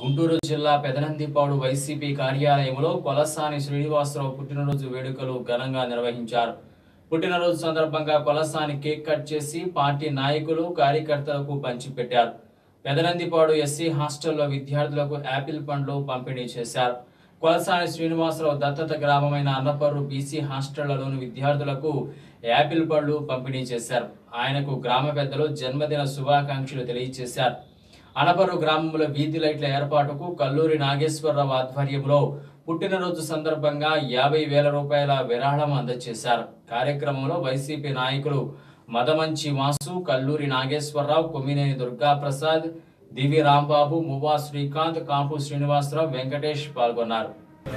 గుంటూరు జిల్లా పెదనందిపాడు వైసీపీ కార్యాలయంలో కొలసాని శ్రీనివాసరావు పుట్టినరోజు వేడుకలు ఘనంగా నిర్వహించారు పుట్టినరోజు సందర్భంగా కొలసాని కేక్ కట్ చేసి పార్టీ నాయకులు కార్యకర్తలకు పంచిపెట్టారు పెదనందిపాడు ఎస్సీ హాస్టల్లో విద్యార్థులకు యాపిల్ పండ్లు పంపిణీ చేశారు కొలసాని శ్రీనివాసరావు దత్తత గ్రామమైన అన్నపర్రు బీసీ హాస్టళ్లలోని విద్యార్థులకు యాపిల్ పళ్ళు పంపిణీ చేశారు ఆయనకు గ్రామ పెద్దలు జన్మదిన శుభాకాంక్షలు తెలియజేశారు అనపర్రు గ్రామంలో వీధి లైట్ల ఏర్పాటుకు కల్లూరి నాగేశ్వరరావు ఆధ్వర్యంలో పుట్టినరోజు సందర్భంగా యాభై వేల రూపాయల విరాళం అందజేశారు కార్యక్రమంలో వైసీపీ నాయకులు మదమంచి వాసు కల్లూరి నాగేశ్వరరావు కొమ్మినేని దుర్గాప్రసాద్ దివి రాంబాబు మువ్వా శ్రీకాంత్ కాంపు శ్రీనివాసరావు వెంకటేష్ పాల్గొన్నారు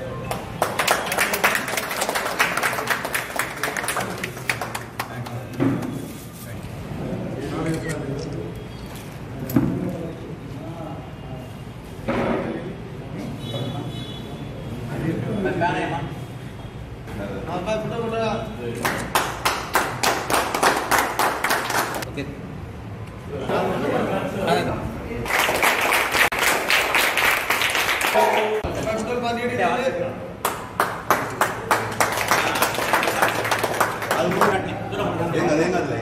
ఏం కాదు ఏం కాదులే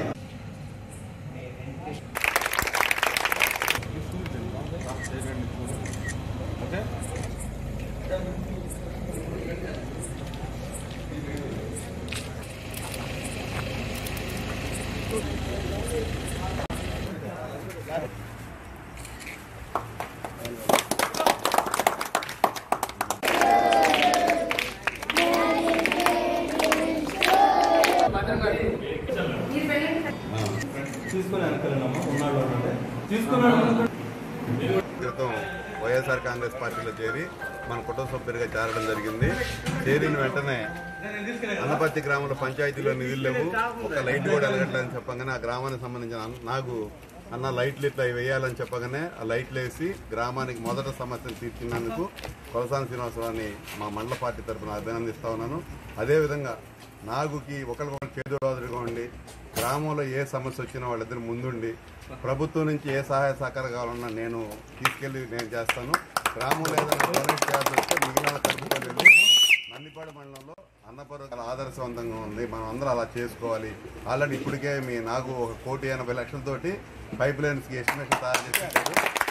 క్రితం వైఎస్ఆర్ కాంగ్రెస్ పార్టీలో చేరి మన కుటుంబ సభ్యుడిగా చేరడం జరిగింది చేరిన వెంటనే అన్నపర్తి గ్రామంలో పంచాయతీలో నిధులు లేవు ఒక లైట్ కూడా వెలగట్లేదని చెప్పగానే ఆ గ్రామానికి సంబంధించిన అన్న- నాకు అన్న లైట్లు ఇట్లా వేయాలని చెప్పగానే ఆ లైట్లు వేసి గ్రామానికి మొదట సమస్యను తీర్చినందుకు కొలసాని శ్రీనివాసరావుని మా మండల పార్టీ తరఫున అభినందిస్తా ఉన్నాను అదేవిధంగా నాగుకి ఒకరికొకరు చేదు రోజులుగా ఉండి గ్రామంలో ఏ సమస్య వచ్చినా వాళ్ళిద్దరు ముందుండి ప్రభుత్వం నుంచి ఏ సహాయ సహకారం కావాలన్నా నేను తీసుకెళ్లి నేను చేస్తాను గ్రామంలో ఏదైనా డొనేట్ చేయాల్సి వస్తే మిగిలిన కలుపుకొని వెళ్ళి నందిపాడు మండలంలో అన్నపూర్వ చాలా ఆదర్శవంతంగా ఉంది మనం అందరం అలా చేసుకోవాలి ఆల్రెడీ ఇప్పటికే మీ నాకు ఒక కోటి ఎనభై లక్షలతోటి పైప్ లైన్స్కి ఎస్టిమేషన్ తయారు చేసి